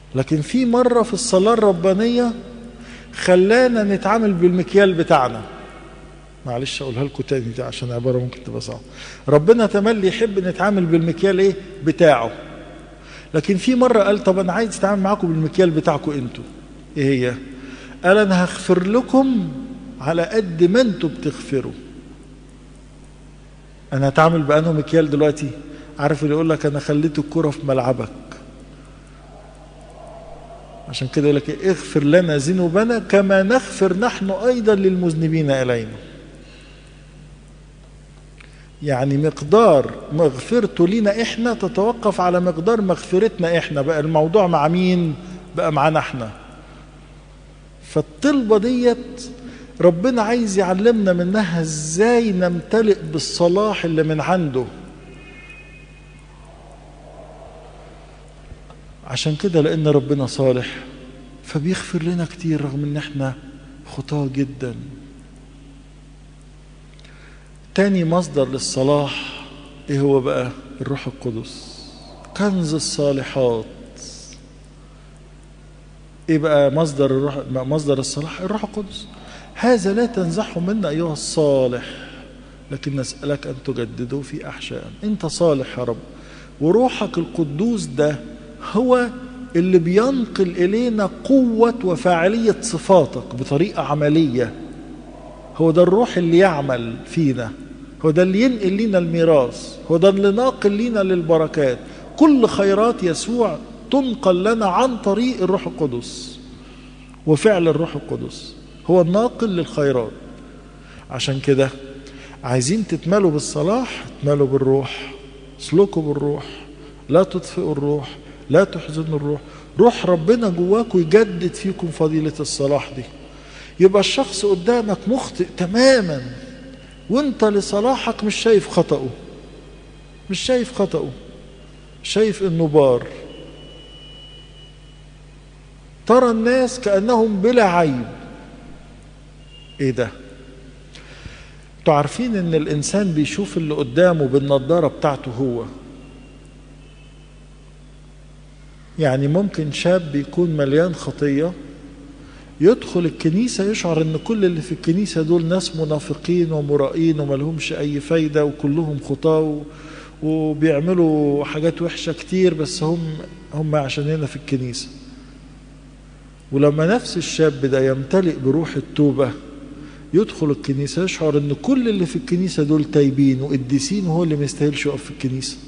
لكن في مرة في الصلاة الربانية خلانا نتعامل بالمكيال بتاعنا معلش اقولها لكم تاني دي عشان عباره ممكن تبقى صعبه ربنا تملي يحب نتعامل بالمكيال ايه بتاعه لكن في مره قال طب انا عايز اتعامل معاكم بالمكيال بتاعكم انتوا ايه هي قال انا هغفر لكم على قد ما انتوا بتغفروا انا هتعامل بانه مكيال دلوقتي عارف اللي يقول لك انا خليت الكره في ملعبك عشان كده يقول لك إيه؟ اغفر لنا ذنوبنا كما نغفر نحن ايضا للمذنبين الينا يعني مقدار مغفرته لينا احنا تتوقف على مقدار مغفرتنا احنا بقى الموضوع مع مين بقى معانا احنا فالطلبة ديت ربنا عايز يعلمنا منها ازاي نمتلئ بالصلاح اللي من عنده عشان كده لان ربنا صالح فبيغفر لنا كتير رغم ان احنا خطاه جدا تاني مصدر للصلاح ايه هو بقى الروح القدس كنز الصالحات ايه بقى مصدر الروح مصدر الصلاح الروح القدس هذا لا تنزحه منا ايها الصالح لكن نسالك ان تجدده في احشائنا انت صالح يا رب وروحك القدوس ده هو اللي بينقل الينا قوه وفاعليه صفاتك بطريقه عمليه هو ده الروح اللي يعمل فينا هو ده اللي ينقل لنا الميراث هو ده اللي ناقل لنا للبركات كل خيرات يسوع تنقل لنا عن طريق الروح القدس وفعل الروح القدس هو الناقل للخيرات عشان كده عايزين تتملوا بالصلاح تتملوا بالروح اسلكوا بالروح لا تطفئوا الروح لا تحزنوا الروح روح ربنا جواكم يجدد فيكم فضيلة الصلاح دي يبقى الشخص قدامك مخطئ تماما وانت لصلاحك مش شايف خطأه مش شايف خطأه شايف انه بار ترى الناس كأنهم بلا عيب ايه ده انتوا عارفين ان الانسان بيشوف اللي قدامه بالنضارة بتاعته هو يعني ممكن شاب يكون مليان خطية يدخل الكنيسة يشعر ان كل اللي في الكنيسة دول ناس منافقين ومرائين وملهمش اي فايدة وكلهم خطاة وبيعملوا حاجات وحشة كتير بس هم هم عشان هنا في الكنيسة ولما نفس الشاب ده يمتلئ بروح التوبة يدخل الكنيسة يشعر ان كل اللي في الكنيسة دول تايبين وقديسين وهو اللي ما يستاهلش يقف في الكنيسة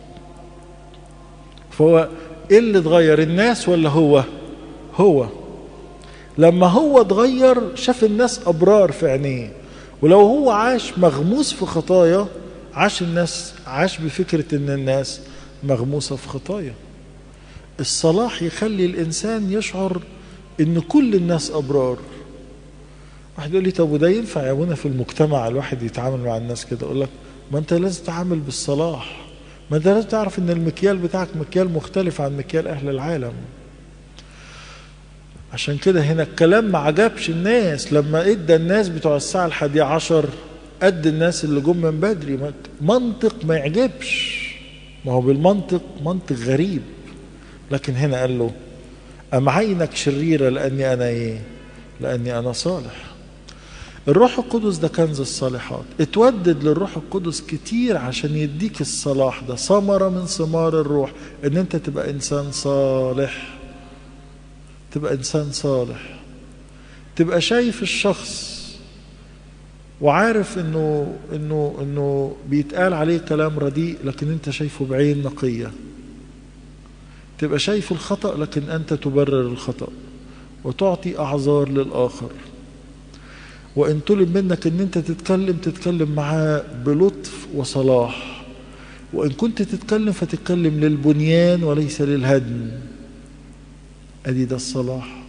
فهو ايه اللي اتغير الناس ولا هو هو لما هو اتغير شاف الناس ابرار في عينيه ولو هو عاش مغموس في خطايا عاش الناس عاش بفكرة ان الناس مغموسة في خطايا الصلاح يخلي الانسان يشعر ان كل الناس ابرار واحد يقول لي طب وده ينفع يا ابونا في المجتمع الواحد يتعامل مع الناس كده اقول لك ما انت لازم تتعامل بالصلاح ما انت لازم تعرف ان المكيال بتاعك مكيال مختلف عن مكيال اهل العالم عشان كده هنا الكلام ما عجبش الناس لما ادى الناس بتوع الساعة الحادية عشر قد الناس اللي جم من بدري منطق ما يعجبش ما هو بالمنطق منطق غريب لكن هنا قال له أم عينك شريرة لأني أنا إيه لأني أنا صالح الروح القدس ده كنز الصالحات اتودد للروح القدس كتير عشان يديك الصلاح ده ثمرة من ثمار الروح ان انت تبقى انسان صالح تبقى انسان صالح تبقى شايف الشخص وعارف انه انه انه بيتقال عليه كلام رديء لكن انت شايفه بعين نقيه تبقى شايف الخطا لكن انت تبرر الخطا وتعطي اعذار للاخر وان طلب منك ان انت تتكلم تتكلم معاه بلطف وصلاح وان كنت تتكلم فتتكلم للبنيان وليس للهدم ادي ده الصلاح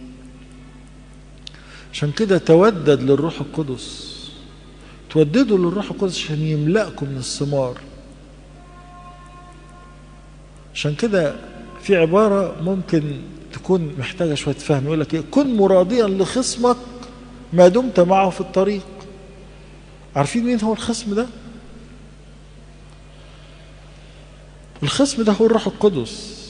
عشان كده تودد للروح القدس توددوا للروح القدس عشان يملأكم من الثمار عشان كده في عبارة ممكن تكون محتاجة شوية فهم يقول لك إيه كن مراضيا لخصمك ما دمت معه في الطريق عارفين مين هو الخصم ده الخصم ده هو الروح القدس